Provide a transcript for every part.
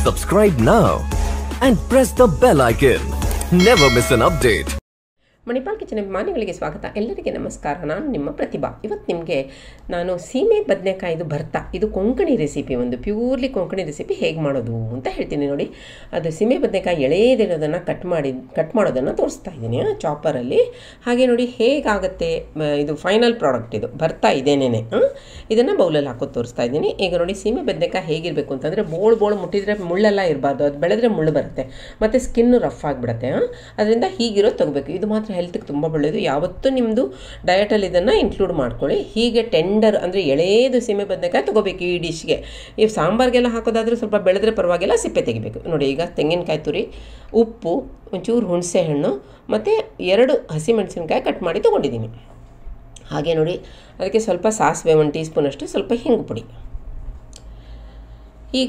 Subscribe now and press the bell icon. Never miss an update. Manipal kitchen ಅಭಿಮಾನಿಗಳಿಗೆ ಸ್ವಾಗತ ಎಲ್ಲರಿಗೆ ನಮಸ್ಕಾರ ನಾನು ನಿಮ್ಮ ಪ್ರತಿಭಾ ಇವತ್ತು ನಿಮಗೆ ನಾನು ಸೀಮೆ ಬದನೆಕಾಯಿದು ಭರ್ತಾ ಇದು ಕೊಂಕಣಿ ರೆಸಿಪಿ ಒಂದು ಪ್ಯೂರ್ಲಿ ಕೊಂಕಣಿ ರೆಸಿಪಿ ಹೇಗೆ ಮಾಡೋದು ಅಂತ ಹೇಳ್ತೀನಿ ನೋಡಿ ಅದು ಸೀಮೆ ಬದನೆಕಾಯಿ ಎಳೆಯದಿರೋದನ್ನು ಕಟ್ ಮಾಡಿ ಕಟ್ ಮಾಡೋದನ್ನು ತೋರಿಸ್ತಾ ಇದ್ದೀನಿ ಚಾಪರಲ್ಲಿ ಹಾಗೆ ನೋಡಿ ಹೇಗಾಗುತ್ತೆ ಮ, ಇದು ಫೈನಲ್ ಪ್ರಾಡಕ್ಟ್ ಇದು ಭರ್ತಾ ಇದೇನೇನೆ ಇದನ್ನು ಬೌಲಲ್ಲಿ ಹಾಕೋದು ತೋರಿಸ್ತಾ ಇದ್ದೀನಿ ಈಗ ನೋಡಿ ಸೀಮೆ ಬದನೆಕಾಯಿ ಹೇಗಿರಬೇಕು ಅಂತಂದರೆ ಬೋಳು ಬೋಳು ಮುಟ್ಟಿದ್ರೆ ಮುಳ್ಳೆಲ್ಲ ಇರಬಾರ್ದು ಅದು ಬೆಳೆದ್ರೆ ಮುಳ್ಳು ಬರುತ್ತೆ ಮತ್ತು ಸ್ಕಿನ್ನು ರಫ್ ಆಗಿಬಿಡುತ್ತೆ ಅದರಿಂದ ಹೀಗಿರೋ ತಗೋಬೇಕು ಇದು ಮಾತ್ರ ಹೆಲ್ತ್ಗೆ ತುಂಬ ಒಳ್ಳೆಯದು ಯಾವತ್ತೂ ನಿಮ್ಮದು ಡಯಟಲ್ಲಿ ಇದನ್ನು ಇನ್ಕ್ಲೂಡ್ ಮಾಡ್ಕೊಳ್ಳಿ ಹೀಗೆ ಟೆಂಡರ್ ಅಂದರೆ ಎಳೆದು ಸೀಮೆ ಬದನೆಕಾಯಿ ತೊಗೋಬೇಕು ಈ ಡಿಶ್ಗೆ ಈ ಸಾಂಬಾರಿಗೆಲ್ಲ ಹಾಕೋದಾದ್ರೆ ಸ್ವಲ್ಪ ಬೆಳೆದ್ರೆ ಪರವಾಗಿಲ್ಲ ಸಿಪ್ಪೆ ತೆಗಿಬೇಕು ನೋಡಿ ಈಗ ತೆಂಗಿನಕಾಯಿ ತುರಿ ಉಪ್ಪು ಒಂಚೂರು ಹುಣಸೆ ಹಣ್ಣು ಮತ್ತು ಎರಡು ಹಸಿಮೆಣಸಿನ್ಕಾಯಿ ಕಟ್ ಮಾಡಿ ತೊಗೊಂಡಿದ್ದೀನಿ ಹಾಗೆ ನೋಡಿ ಅದಕ್ಕೆ ಸ್ವಲ್ಪ ಸಾಸಿವೆ ಒಂದು ಟೀ ಸ್ಪೂನಷ್ಟು ಸ್ವಲ್ಪ ಹಿಂಗು ಪುಡಿ ಈಗ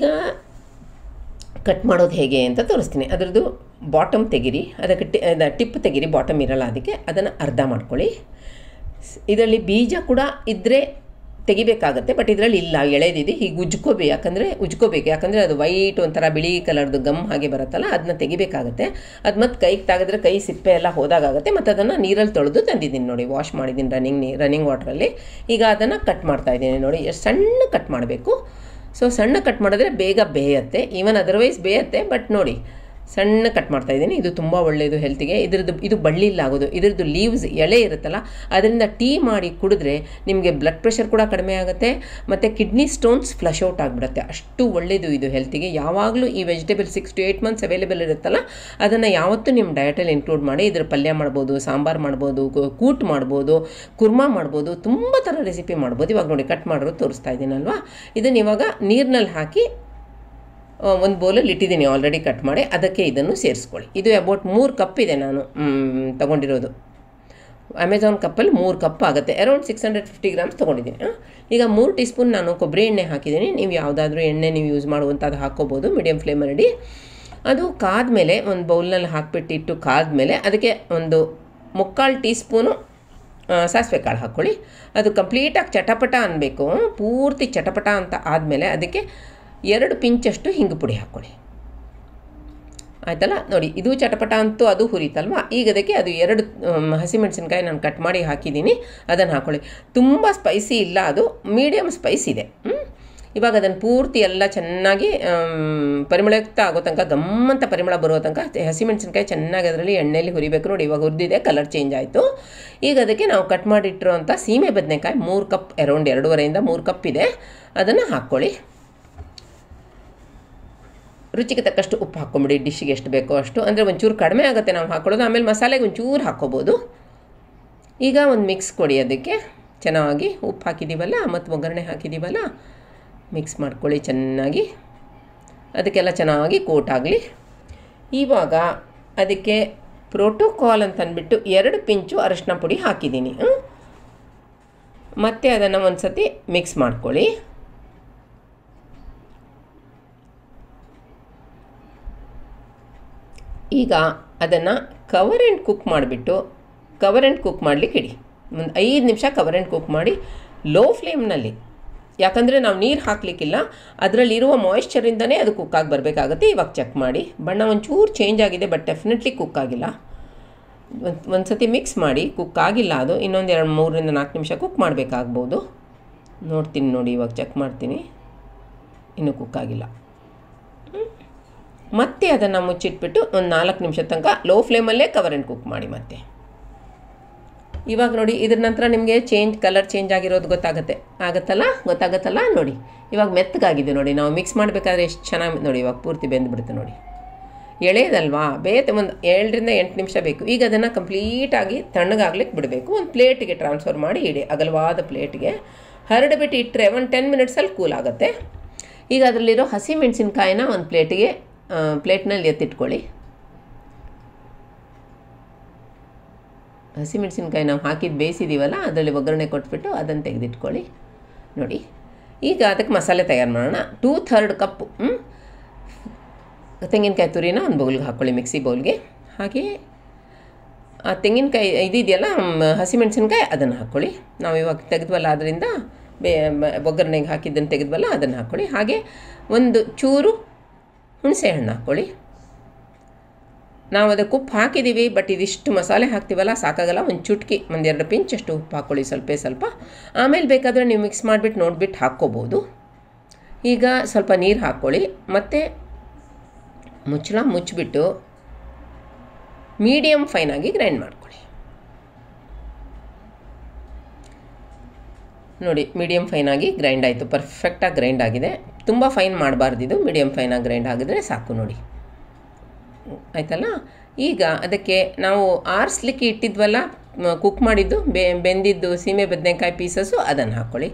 ಕಟ್ ಮಾಡೋದು ಹೇಗೆ ಅಂತ ತೋರಿಸ್ತೀನಿ ಅದರದ್ದು ಬಾಟಮ್ ತೆಗಿರಿ ಅದಕ್ಕೆ ಟಿ ಅದ ಟಿಪ್ ತೆಗಿರಿ ಬಾಟಮ್ ಇರಲ್ಲ ಅದಕ್ಕೆ ಅದನ್ನು ಅರ್ಧ ಮಾಡ್ಕೊಳ್ಳಿ ಸ್- ಇದರಲ್ಲಿ ಬೀಜ ಕೂಡ ಇದ್ದರೆ ತೆಗಿಬೇಕಾಗತ್ತೆ ಬಟ್ ಇದರಲ್ಲಿ ಇಲ್ಲ ಎಳೆದಿದೆ ಹೀಗೆ ಉಜ್ಕೋಬೇಕು ಯಾಕಂದರೆ ಉಜ್ಕೋಬೇಕು ಯಾಕಂದರೆ ಅದು ವೈಟ್ ಒಂಥರ ಬಿಳಿ ಕಲರ್ದು ಗಮ್ ಹಾಗೆ ಬರುತ್ತಲ್ಲ ಅದನ್ನ ತೆಗಿಬೇಕಾಗತ್ತೆ ಅದು ಮತ್ತೆ ಕೈಗೆ ತಾಗಿದ್ರೆ ಕೈ ಸಿಪ್ಪೆ ಎಲ್ಲ ಹೋದಾಗುತ್ತೆ ಮತ್ತು ಅದನ್ನು ನೀರಲ್ಲಿ ತೊಳೆದು ತಂದಿದ್ದೀನಿ ನೋಡಿ ವಾಶ್ ಮಾಡಿದ್ದೀನಿ ರನ್ನಿಂಗ್ ನೀ ರನ್ನಿಂಗ್ ವಾಟ್ರಲ್ಲಿ ಈಗ ಅದನ್ನು ಕಟ್ ಮಾಡ್ತಾ ಇದ್ದೀನಿ ನೋಡಿ ಎಷ್ಟು ಸಣ್ಣ ಕಟ್ ಮಾಡಬೇಕು ಸೊ ಸಣ್ಣ ಕಟ್ ಮಾಡಿದ್ರೆ ಬೇಗ ಬೇಯತ್ತೆ ಈವನ್ ಅದರ್ವೈಸ್ ಬೇಯತ್ತೆ ಬಟ್ ನೋಡಿ ಸಣ್ಣ ಕಟ್ ಮಾಡ್ತಾ ಇದ್ದೀನಿ ಇದು ತುಂಬ ಒಳ್ಳೆಯದು ಹೆಲ್ತಿಗೆ ಇದ್ರದ್ದು ಇದು ಬಳ್ಳಿಲ್ಲ ಆಗೋದು ಇದ್ರದ್ದು ಲೀವ್ಸ್ ಎಲೆ ಇರುತ್ತಲ್ಲ ಅದರಿಂದ ಟೀ ಮಾಡಿ ಕುಡಿದ್ರೆ ನಿಮಗೆ ಬ್ಲಡ್ ಪ್ರೆಷರ್ ಕೂಡ ಕಡಿಮೆ ಆಗುತ್ತೆ ಮತ್ತು ಕಿಡ್ನಿ ಸ್ಟೋನ್ಸ್ ಫ್ಲಶ್ ಔಟ್ ಆಗಿಬಿಡುತ್ತೆ ಅಷ್ಟು ಒಳ್ಳೆಯದು ಇದು ಹೆಲ್ತಿಗೆ ಯಾವಾಗಲೂ ಈ vegetable six to eight months available ಇರುತ್ತಲ್ಲ ಅದನ್ನು ಯಾವತ್ತೂ ನಿಮ್ಮ ಡಯಟಲ್ಲಿ ಇನ್ಕ್ಲೂಡ್ ಮಾಡಿ ಇದ್ರ ಪಲ್ಯ ಮಾಡ್ಬೋದು ಸಾಂಬಾರು ಮಾಡ್ಬೋದು ಕು- ಕೂಟ್ ಮಾಡ್ಬೋದು ಕುರ್ಮಾ ಮಾಡ್ಬೋದು ತುಂಬ ಥರ ರೆಸಿಪಿ ಮಾಡ್ಬೋದು ಇವಾಗ ನೋಡಿ ಕಟ್ ಮಾಡಿರೋದು ತೋರಿಸ್ತಾ ಇದ್ದೀನಲ್ವಾ ಇದನ್ನು ಇವಾಗ ನೀರಿನಲ್ಲಿ ಹಾಕಿ ಒಂದು ಬೌಲಲ್ಲಿ ಇಟ್ಟಿದ್ದೀನಿ ಆಲ್ರೆಡಿ ಕಟ್ ಮಾಡಿ ಅದಕ್ಕೆ ಇದನ್ನು ಸೇರಿಸ್ಕೊಳ್ಳಿ ಇದು ಅಬೌಟ್ ಮೂರು ಕಪ್ ಇದೆ ನಾನು ಮ್, ತಗೊಂಡಿರೋದು ಅಮೆಝಾನ್ ಕಪ್ಪಲ್ಲಿ ಮೂರು ಕಪ್ ಆಗುತ್ತೆ around six hundred fifty grams ತೊಗೊಂಡಿದ್ದೀನಿ ಆ. ಈಗ ಮೂರು ಟೀ ಸ್ಪೂನ್ ನಾನು ಕೊಬ್ಬರಿ ಎಣ್ಣೆ ಹಾಕಿದ್ದೀನಿ ನೀವು ಯಾವುದಾದ್ರೂ ಎಣ್ಣೆ ನೀವು ಯೂಸ್ ಮಾಡುವಂಥದ್ದು ಹಾಕ್ಕೋಬೋದು ಮೀಡಿಯಮ್ ಫ್ಲೇಮಲ್ಲಿ ಅದು ಕಾದ್ಮೇಲೆ ಒಂದು ಬೌಲ್ನಲ್ಲಿ ಹಾಕ್ಬಿಟ್ಟಿಟ್ಟು ಕಾದ್ಮೇಲೆ ಅದಕ್ಕೆ ಒಂದು ಮುಕ್ಕಾಲು ಟೀ ಸ್ಪೂನು ಆ, ಸಾಸಿವೆ ಕಾಳು ಹಾಕ್ಕೊಳ್ಳಿ ಅದು ಕಂಪ್ಲೀಟಾಗಿ ಚಟಪಟ ಅನ್ನಬೇಕು ಪೂರ್ತಿ ಚಟಪಟ ಅಂತ ಆದಮೇಲೆ ಅದಕ್ಕೆ ಎರಡು ಪಿಂಚಷ್ಟು ಹಿಂಗು ಪುಡಿ ಹಾಕ್ಕೊಳ್ಳಿ ಆಯ್ತಲ್ಲ ನೋಡಿ ಇದು ಚಟಪಟ ಅಂತೂ ಅದು ಹುರಿತಲ್ವಾ ಈಗ ಅದಕ್ಕೆ ಅದು ಎರಡು ಮ್, ಹಸಿಮೆಣಸಿನ್ಕಾಯಿ ನಾನು ಕಟ್ ಮಾಡಿ ಹಾಕಿದ್ದೀನಿ ಅದನ್ನು ಹಾಕ್ಕೊಳ್ಳಿ ತುಂಬ ಸ್ಪೈಸಿ ಇಲ್ಲ ಅದು ಮೀಡಿಯಮ್ ಸ್ಪೈಸ್ ಇದೆ ಹ್ಮ್? ಇವಾಗ ಅದನ್ನು ಪೂರ್ತಿ ಎಲ್ಲ ಚೆನ್ನಾಗಿ ಆಮ್, ಪರಿಮಳಯುಕ್ತ ಆಗೋ ತನಕ ಗಮ್ಮಂತ ಪರಿಮಳ ಬರೋ ತನಕ ಹಸಿಮೆಣಸಿನ್ಕಾಯಿ ಚೆನ್ನಾಗಿ ಅದರಲ್ಲಿ ಎಣ್ಣೆಯಲ್ಲಿ ಹುರಿಬೇಕು ನೋಡಿ ಇವಾಗ ಹುರಿದಿದೆ ಕಲರ್ ಚೇಂಜ್ ಆಯಿತು ಈಗ ಅದಕ್ಕೆ ನಾವು ಕಟ್ ಮಾಡಿಟ್ಟಿರೋಂಥ ಸೀಮೆ ಬದನೆಕಾಯಿ ಮೂರು ಕಪ್ ಅರೌಂಡ್ ಎರಡೂವರೆಯಿಂದ ಮೂರು ಕಪ್ ಇದೆ ಅದನ್ನು ಹಾಕ್ಕೊಳ್ಳಿ ರುಚಿಗೆ ತಕ್ಕಷ್ಟು ಉಪ್ಪು ಹಾಕ್ಕೊಂಬಿಡಿ ಡಿಶ್ಗೆ ಎಷ್ಟು ಬೇಕೋ ಅಷ್ಟು ಅಂದರೆ ಒಂಚೂರು ಕಡಿಮೆ ಆಗುತ್ತೆ ನಾವು ಹಾಕ್ಕೊಳ್ಳೋದು ಆಮೇಲೆ ಮಸಾಲೆಗೆ ಒಂಚೂರು ಹಾಕ್ಕೋಬೋದು ಈಗ ಒಂದು ಮಿಕ್ಸ್ ಕೊಡಿ ಅದಕ್ಕೆ ಚೆನ್ನಾಗಿ ಉಪ್ಪು ಹಾಕಿದ್ದೀವಲ್ಲ ಮತ್ತು ಒಗ್ಗರಣೆ ಹಾಕಿದ್ದೀವಲ್ಲ ಮಿಕ್ಸ್ ಮಾಡ್ಕೊಳ್ಳಿ ಚೆನ್ನಾಗಿ ಅದಕ್ಕೆಲ್ಲ ಚೆನ್ನಾಗಿ ಕೋಟ್ ಆಗಲಿ ಇವಾಗ ಅದಕ್ಕೆ ಪ್ರೋಟೋಕಾಲ್ ಅಂತ ಅಂದ್ಬಿಟ್ಟು ಎರಡು ಪಿಂಚು ಅರಶಿನ ಪುಡಿ ಹಾಕಿದ್ದೀನಿ ಹ್ಮ್? ಮತ್ತೆ ಅದನ್ನು ಒಂದು ಸತಿ ಮಿಕ್ಸ್ ಮಾಡ್ಕೊಳ್ಳಿ ಈಗ ಅದನ್ನು ಕವರ್ ಆ್ಯಂಡ್ ಕುಕ್ ಮಾಡಿಬಿಟ್ಟು ಕವರ್ ಆ್ಯಂಡ್ ಕುಕ್ ಮಾಡಲಿಕ್ಕೆ ಇಡಿ ಒಂದು ಐದು ನಿಮಿಷ ಕವರ್ ಆ್ಯಂಡ್ ಕುಕ್ ಮಾಡಿ ಲೋ ಫ್ಲೇಮ್ನಲ್ಲಿ ಯಾಕಂದರೆ ನಾವು ನೀರು ಹಾಕಲಿಕ್ಕಿಲ್ಲ ಅದರಲ್ಲಿರುವ ಮಾಯಿಶ್ಚರಿಂದನೇ ಅದು ಕುಕ್ಕಾಗಿ ಬರಬೇಕಾಗುತ್ತೆ ಇವಾಗ ಚೆಕ್ ಮಾಡಿ ಬಣ್ಣ ಒಂಚೂರು ಚೇಂಜ್ ಆಗಿದೆ ಬಟ್ ಡೆಫಿನೆಟ್ಲಿ ಕುಕ್ ಆಗಿಲ್ಲ ಒಂದು ಒಂದು ಸತಿ ಮಿಕ್ಸ್ ಮಾಡಿ ಕುಕ್ ಆಗಿಲ್ಲ ಅದು ಇನ್ನೊಂದು ಎರಡು ಮೂರರಿಂದ ನಾಲ್ಕು ನಿಮಿಷ ಕುಕ್ ಮಾಡಬೇಕಾಗ್ಬೋದು ನೋಡ್ತೀನಿ ನೋಡಿ ಇವಾಗ ಚೆಕ್ ಮಾಡ್ತೀನಿ ಇನ್ನೂ ಕುಕ್ ಆಗಿಲ್ಲ ಮತ್ತೆ ಅದನ್ನು ಮುಚ್ಚಿಟ್ಬಿಟ್ಟು ಒಂದು ನಾಲ್ಕು ನಿಮಿಷ ತನಕ ಲೋ ಫ್ಲೇಮಲ್ಲೇ ಕವರ್ ಆ್ಯಂಡ್ ಕುಕ್ ಮಾಡಿ ಮತ್ತೆ ಇವಾಗ ನೋಡಿ ಇದ್ರ ನಂತರ ನಿಮಗೆ ಚೇಂಜ್ ಕಲರ್ ಚೇಂಜ್ ಆಗಿರೋದು ಗೊತ್ತಾಗುತ್ತೆ ಆಗುತ್ತಲ್ಲ ಗೊತ್ತಾಗುತ್ತಲ್ಲ ನೋಡಿ ಇವಾಗ ಮೆತ್ತಗಾಗಿದೆ ನೋಡಿ ನಾವು ಮಿಕ್ಸ್ ಮಾಡಬೇಕಾದ್ರೆ ಎಷ್ಟು ಚೆನ್ನಾಗಿ ನೋಡಿ ಇವಾಗ ಪೂರ್ತಿ ಬೆಂದುಬಿಡುತ್ತೆ ನೋಡಿ ಎಳೆದಲ್ವಾ ಬೇತೆ ಒಂದು ಏಳರಿಂದ ಎಂಟು ನಿಮಿಷ ಬೇಕು ಈಗ ಅದನ್ನು ಕಂಪ್ಲೀಟಾಗಿ ತಣ್ಣಗಾಗ್ಲಿಕ್ಕೆ ಬಿಡಬೇಕು ಒಂದು ಪ್ಲೇಟಿಗೆ ಟ್ರಾನ್ಸ್ಫರ್ ಮಾಡಿ ಇಡಿ ಅಗಲವಾದ ಪ್ಲೇಟ್ಗೆ ಹರಡಿಬಿಟ್ಟು ಇಟ್ಟರೆ ಒಂದು ಟೆನ್ ಮಿನಿಟ್ಸಲ್ಲಿ ಕೂಲ್ ಆಗುತ್ತೆ ಈಗ ಅದರಲ್ಲಿರೋ ಹಸಿ ಮೆಣಸಿನ್ಕಾಯಿನ ಒಂದು ಪ್ಲೇಟಿಗೆ ಪ್ಲೇಟ್ನಲ್ಲಿ ಎತ್ತಿಟ್ಕೊಳ್ಳಿ ಹಸಿಮೆಣಸಿನ್ಕಾಯಿ ನಾವು ಹಾಕಿದ್ದು ಬೇಯಿಸಿದ್ದೀವಲ್ಲ ಅದರಲ್ಲಿ ಒಗ್ಗರಣೆ ಕೊಟ್ಬಿಟ್ಟು ಅದನ್ನು ತೆಗೆದಿಟ್ಕೊಳ್ಳಿ ನೋಡಿ ಈಗ ಅದಕ್ಕೆ ಮಸಾಲೆ ತಯಾರು ಮಾಡೋಣ ಟೂ ಥರ್ಡ್ ಕಪ್ಪು ತೆಂಗಿನಕಾಯಿ ತುರಿನ ಒಂದು ಬೌಲ್ಗೆ ಹಾಕ್ಕೊಳ್ಳಿ ಮಿಕ್ಸಿ ಬೌಲ್ಗೆ ಹಾಗೆ ಆ ತೆಂಗಿನಕಾಯಿ ಇದಿದೆಯಲ್ಲ ಹಸಿಮೆಣಸಿನ್ಕಾಯಿ ಅದನ್ನು ಹಾಕ್ಕೊಳ್ಳಿ ನಾವು ಇವಾಗ ತೆಗೆದ್ವಲ್ಲ ಅದರಿಂದ ಬೇ ಬ- ಒಗ್ಗರಣೆಗೆ ಹಾಕಿದ್ದನ್ನು ತೆಗೆದ್ವಲ್ಲ ಅದನ್ನು ಹಾಕ್ಕೊಳ್ಳಿ ಹಾಗೆ ಒಂದು ಚೂರು ಹುಣಸೆ ಹಣ್ಣು ಹಾಕ್ಕೊಳ್ಳಿ ನಾವು ಅದಕ್ಕೆ ಉಪ್ಪು ಹಾಕಿದ್ದೀವಿ ಬಟ್ ಇದಿಷ್ಟು ಮಸಾಲೆ ಹಾಕ್ತೀವಲ್ಲ ಸಾಕಾಗಲ್ಲ ಒಂದು ಚುಟ್ಕಿ ಒಂದೆರಡು ಪಿಂಚಷ್ಟು ಉಪ್ಪು ಹಾಕ್ಕೊಳ್ಳಿ ಸ್ವಲ್ಪ ಸ್ವಲ್ಪ ಆಮೇಲೆ ಬೇಕಾದರೆ ನೀವು ಮಿಕ್ಸ್ ಮಾಡಿಬಿಟ್ಟು ನೋಡಿಬಿಟ್ಟು ಹಾಕ್ಕೋಬೋದು ಈಗ ಸ್ವಲ್ಪ ನೀರು ಹಾಕ್ಕೊಳ್ಳಿ ಮತ್ತು ಮುಚ್ಚಳ ಮುಚ್ಚಿಬಿಟ್ಟು ಮೀಡಿಯಮ್ ಫೈನಾಗಿ ಗ್ರೈಂಡ್ ಮಾಡ್ಕೊಳ್ಳಿ ನೋಡಿ ಮೀಡಿಯಮ್ ಫೈನಾಗಿ ಗ್ರೈಂಡ್ ಆಯಿತು ಪರ್ಫೆಕ್ಟಾಗಿ ಗ್ರೈಂಡ್ ಆಗಿದೆ ತುಂಬ ಫೈನ್ ಮಾಡಬಾರ್ದು ಇದು ಮೀಡಿಯಮ್ ಫೈನಾಗಿ ಗ್ರೈಂಡ್ ಆಗಿದ್ರೆ ಸಾಕು ನೋಡಿ ಆಯ್ತಲ್ಲ ಈಗ ಅದಕ್ಕೆ ನಾವು ಆರಿಸ್ಲಿಕ್ಕೆ ಇಟ್ಟಿದ್ವಲ್ಲ ಕುಕ್ ಮಾಡಿದ್ದು ಬೆ ಬೆಂದಿದ್ದು ಸೀಮೆ ಬದನೆಕಾಯಿ ಪೀಸಸ್ಸು ಅದನ್ನು ಹಾಕ್ಕೊಳ್ಳಿ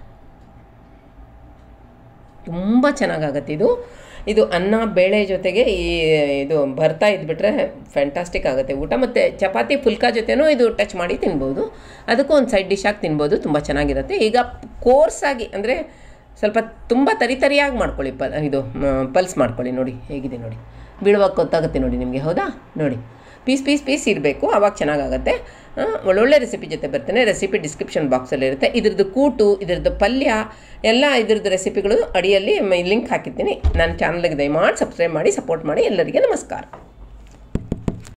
ತುಂಬ ಚೆನ್ನಾಗಾಗತ್ತೆ ಇದು ಇದು ಅನ್ನ ಬೇಳೆ ಜೊತೆಗೆ ಈ ಇದು ಬರ್ತಾ ಇದ್ಬಿಟ್ರೆ ಫ್ಯಾಂಟಾಸ್ಟಿಕ್ ಆಗುತ್ತೆ ಊಟ ಮತ್ತು ಚಪಾತಿ ಫುಲ್ಕಾ ಜೊತೆನೂ ಇದು ಟಚ್ ಮಾಡಿ ತಿನ್ಬೋದು ಅದಕ್ಕೂ ಒಂದು ಸೈಡ್ ಡಿಶ್ ಆಗಿ ತಿನ್ಬೋದು ತುಂಬ ಚೆನ್ನಾಗಿರುತ್ತೆ ಈಗ ಕೋರ್ಸಾಗಿ ಅಂದರೆ ಸ್ವಲ್ಪ ತುಂಬ ತರಿ ತರಿಯಾಗಿ ಮಾಡ್ಕೊಳ್ಳಿ ಪ ಇದು ಪಲ್ಸ್ ಮಾಡ್ಕೊಳ್ಳಿ ನೋಡಿ ಹೇಗಿದೆ ನೋಡಿ ಬೀಳುವಾಗ ಗೊತ್ತಾಗುತ್ತೆ ನೋಡಿ ನಿಮಗೆ ಹೌದಾ ನೋಡಿ ಪೀಸ್ ಪೀಸ್ ಪೀಸ್ ಇರಬೇಕು ಆವಾಗ ಚೆನ್ನಾಗಾಗತ್ತೆ ಒಳ್ಳೊಳ್ಳೆ ರೆಸಿಪಿ ಜೊತೆ ಬರ್ತೇನೆ ರೆಸಿಪಿ ಡಿಸ್ಕ್ರಿಪ್ಷನ್ ಬಾಕ್ಸಲ್ಲಿ ಇರುತ್ತೆ ಇದ್ರದ್ದು ಕೂಟು ಇದ್ರದ್ದು ಪಲ್ಯ ಎಲ್ಲ ಇದ್ರದ್ದು ರೆಸಿಪಿಗಳು ಅಡಿಯಲ್ಲಿ ಲಿಂಕ್ ಹಾಕಿರ್ತೀನಿ ನನ್ನ ಚಾನಲ್ಗೆ ದಯಮಾಡಿ ಸಬ್ಸ್ಕ್ರೈಬ್ ಮಾಡಿ ಸಪೋರ್ಟ್ ಮಾಡಿ ಎಲ್ಲರಿಗೆ ನಮಸ್ಕಾರ